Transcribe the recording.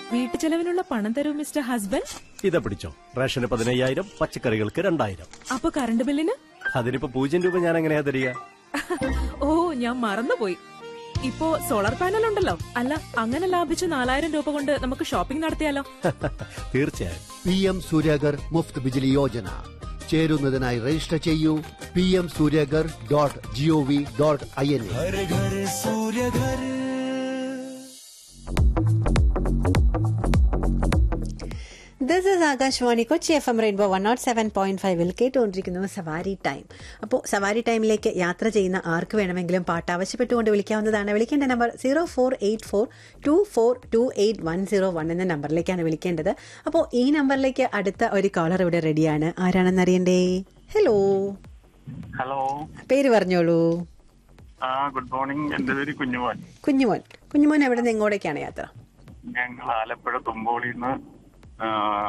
വീട്ടു ചെലവിനുള്ള പണം തരൂ മിസ്റ്റർ ഹസ്ബൻഡ് ഇതാ പിടിച്ചോ റേഷന് പതിനയ്യായിരം പച്ചക്കറികൾക്ക് രണ്ടായിരം അപ്പൊ കറണ്ട് ബില്ലിന് അതിനിപ്പോ പൂജ്യം രൂപ ഞാൻ എങ്ങനെയാ തരിക ഓ ഞാൻ മറന്നുപോയി ഇപ്പോ സോളാർ പാനൽ ഉണ്ടല്ലോ അല്ല അങ്ങനെ ലാഭിച്ച നാലായിരം രൂപ കൊണ്ട് നമുക്ക് ഷോപ്പിംഗ് നടത്തിയാലോ തീർച്ചയായും പി എം സൂര്യഗർ മുഫ്ത് ബിജിലി യോജന ചേരുന്നതിനായി രജിസ്റ്റർ ചെയ്യൂ P M Suryaghar dot gov dot I N എ this is Akashvani Kochi F M rainbow one nought seven point ഫൈവിൽ കേട്ടുകൊണ്ടിരിക്കുന്നത് സവാരി ടൈം അപ്പോൾ സവാരി ടൈമിലേക്ക് യാത്ര ചെയ്യുന്ന ആർക്ക് വേണമെങ്കിലും പാട്ട് ആവശ്യപ്പെട്ടുകൊണ്ട് വിളിക്കാവുന്നതാണ് വിളിക്കേണ്ട number zero four eight four two four two eight one zero one എന്ന നമ്പറിലേക്കാണ് വിളിക്കേണ്ടത് അപ്പോൾ ഈ നമ്പറിലേക്ക് അടുത്ത ഒരു കോളർ ഇവിടെ റെഡിയാണ് ആരാണെന്ന് അറിയണ്ടേ ഹലോ ഹലോ പേര് പറഞ്ഞോളൂ ആ ഗുഡ് മോർണിംഗ് എന്റെ പേര് കുഞ്ഞുമോൻ കുഞ്ഞുമോൻ കുഞ്ഞുമോൻ എവിടെ നിന്ന് എങ്ങോട്ടേക്കാണ് യാത്ര ഞങ്ങൾ ആലപ്പുഴ തുമ്പോളിന്ന്